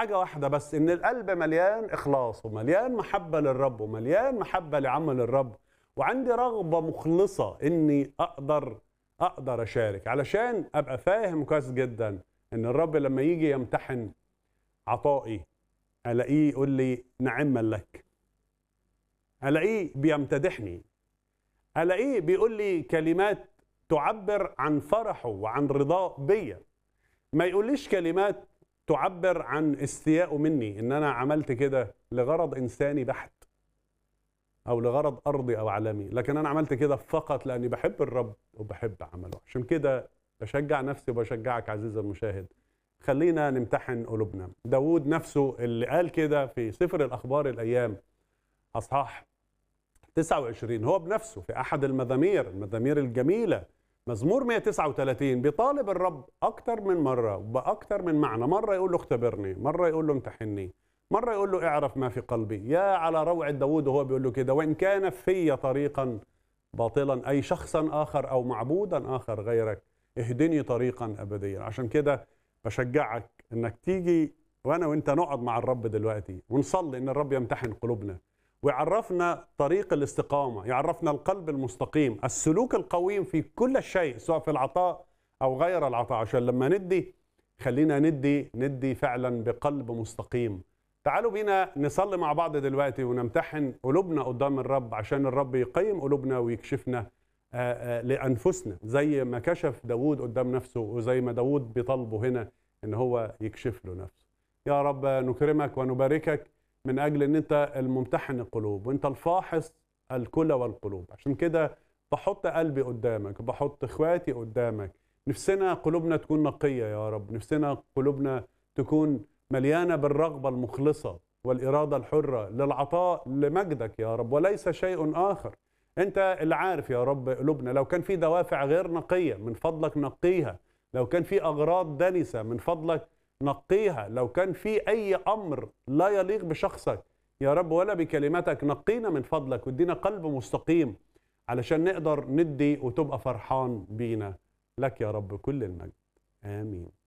حاجه واحده بس ان القلب مليان اخلاص ومليان محبه للرب ومليان محبه لعمل الرب وعندي رغبه مخلصه اني اقدر اقدر اشارك علشان ابقى فاهم كويس جدا ان الرب لما يجي يمتحن عطائي الاقيه يقول لي نعما لك الاقيه بيمتدحني الاقيه بيقول لي كلمات تعبر عن فرحه وعن رضاه بيا ما يقوليش كلمات تعبر عن استيائه مني ان انا عملت كده لغرض انساني بحت او لغرض ارضي او عالمي لكن انا عملت كده فقط لاني بحب الرب وبحب عمله عشان كده بشجع نفسي وبشجعك عزيزي المشاهد خلينا نمتحن قلوبنا داود نفسه اللي قال كده في سفر الاخبار الايام اصحاح 29 هو بنفسه في احد المزامير المزامير الجميله مزمور 139 بيطالب الرب اكتر من مره باكتر من معنى مره يقول له اختبرني مره يقول له امتحني مره يقول له اعرف ما في قلبي يا على روعه داود وهو بيقول له كده وان كان في طريقا باطلا اي شخصا اخر او معبودا اخر غيرك اهدني طريقا ابديا عشان كده بشجعك انك تيجي وانا وانت نقعد مع الرب دلوقتي ونصلي ان الرب يمتحن قلوبنا ويعرفنا طريق الاستقامه يعرفنا القلب المستقيم السلوك القويم في كل شيء سواء في العطاء او غير العطاء عشان لما ندي خلينا ندي ندي فعلا بقلب مستقيم تعالوا بينا نصلي مع بعض دلوقتي ونمتحن قلوبنا قدام الرب عشان الرب يقيم قلوبنا ويكشفنا لانفسنا زي ما كشف داوود قدام نفسه وزي ما داوود بيطالبه هنا ان هو يكشف له نفسه يا رب نكرمك ونباركك من اجل ان انت الممتحن القلوب وانت الفاحص الكلى والقلوب عشان كده بحط قلبي قدامك بحط اخواتي قدامك نفسنا قلوبنا تكون نقيه يا رب نفسنا قلوبنا تكون مليانه بالرغبه المخلصه والاراده الحره للعطاء لمجدك يا رب وليس شيء اخر انت اللي عارف يا رب قلوبنا لو كان في دوافع غير نقيه من فضلك نقيها لو كان في اغراض دنسه من فضلك نقيها لو كان في اي امر لا يليق بشخصك يا رب ولا بكلماتك نقينا من فضلك وادينا قلب مستقيم علشان نقدر ندي وتبقى فرحان بينا لك يا رب كل المجد امين